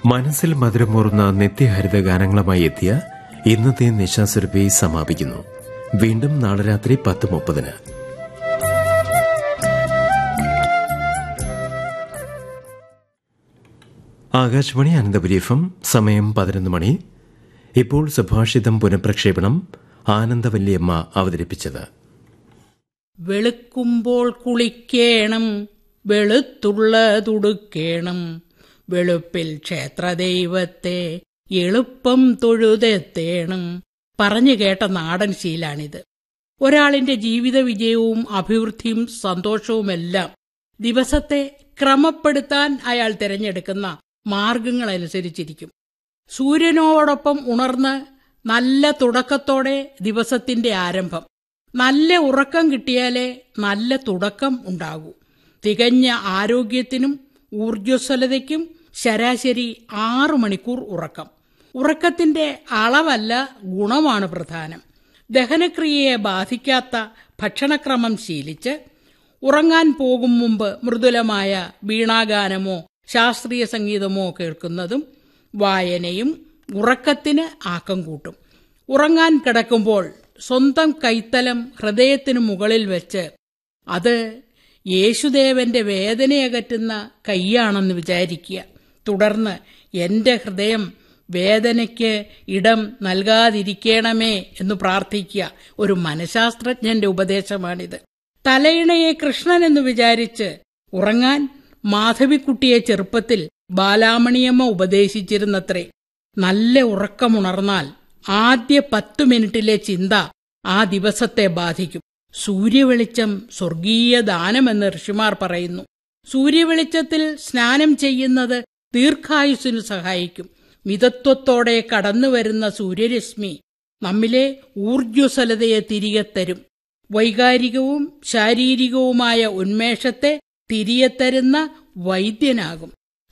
മനസ്സിൽ മധുരമൂറുന്ന നിത്യഹരിത ഗാനങ്ങളുമായി എത്തിയ ഇന്നത്തെ നിശാസുരഭി സമാപിക്കുന്നു വീണ്ടും നാളെ രാത്രി പത്ത് മുപ്പതിന് ആകാശവാണി അനന്തപുരി എഫ് എം സമയം പതിനൊന്ന് മണി ഇപ്പോൾ സുഭാഷിതം പുനഃപ്രക്ഷേപണം ആനന്ദവല്ലിയമ്മ അവതരിപ്പിച്ചത് വെളുക്കുമ്പോൾ കുളിക്കേണം വെളുത്തുള്ളതുടുക്കേണം വെളുപ്പിൽ ക്ഷേത്രദൈവത്തെ എളുപ്പം തൊഴുതെത്തേണം പറഞ്ഞു കേട്ട നാടൻ ശീലാണിത് ഒരാളിന്റെ ജീവിത വിജയവും അഭിവൃദ്ധിയും സന്തോഷവുമെല്ലാം ദിവസത്തെ ക്രമപ്പെടുത്താൻ അയാൾ തിരഞ്ഞെടുക്കുന്ന മാർഗങ്ങളനുസരിച്ചിരിക്കും സൂര്യനോടൊപ്പം ഉണർന്ന് നല്ല തുടക്കത്തോടെ ദിവസത്തിന്റെ ആരംഭം നല്ല ഉറക്കം കിട്ടിയാലേ നല്ല തുടക്കം ഉണ്ടാകൂ തികഞ്ഞ ആരോഗ്യത്തിനും ഊർജ്ജസ്വലതയ്ക്കും ശരാശരി ആറു മണിക്കൂർ ഉറക്കം ഉറക്കത്തിന്റെ അളവല്ല ഗുണമാണ് പ്രധാനം ദഹനക്രിയയെ ബാധിക്കാത്ത ഭക്ഷണക്രമം ശീലിച്ച് ഉറങ്ങാൻ പോകും മുമ്പ് മൃദുലമായ വീണാഗാനമോ ശാസ്ത്രീയ സംഗീതമോ കേൾക്കുന്നതും വായനയും ഉറക്കത്തിന് ആക്കം കൂട്ടും ഉറങ്ങാൻ കിടക്കുമ്പോൾ സ്വന്തം കൈത്തലം ഹൃദയത്തിനു മുകളിൽ വെച്ച് അത് യേശുദേവന്റെ വേദനയകറ്റുന്ന കൈയാണെന്ന് വിചാരിക്കുക തുടർന്ന് എന്റെ ഹൃദയം വേദനയ്ക്ക് ഇടം നൽകാതിരിക്കണമേ എന്ന് പ്രാർത്ഥിക്കുക ഒരു മനഃശാസ്ത്രജ്ഞന്റെ ഉപദേശമാണിത് തലയിണയെ കൃഷ്ണൻ എന്ന് വിചാരിച്ച് ഉറങ്ങാൻ മാധവിക്കുട്ടിയെ ചെറുപ്പത്തിൽ ബാലാമണിയമ്മ ഉപദേശിച്ചിരുന്നത്രേ നല്ല ഉറക്കമുണർന്നാൽ ആദ്യ പത്തു മിനിറ്റിലെ ചിന്ത ആ ദിവസത്തെ ബാധിക്കും സൂര്യവെളിച്ചം സ്വർഗീയ ദാനമെന്ന് ഋഷിമാർ പറയുന്നു സൂര്യവെളിച്ചത്തിൽ സ്നാനം ചെയ്യുന്നത് ദീർഘായുസ്സിനു സഹായിക്കും മിതത്വത്തോടെ കടന്നുവരുന്ന സൂര്യരശ്മി നമ്മിലെ ഊർജ്ജസ്വലതയെ തിരികെ തരും വൈകാരികവും ശാരീരികവുമായ ഉന്മേഷത്തെ തിരികെ തരുന്ന വൈദ്യനാകും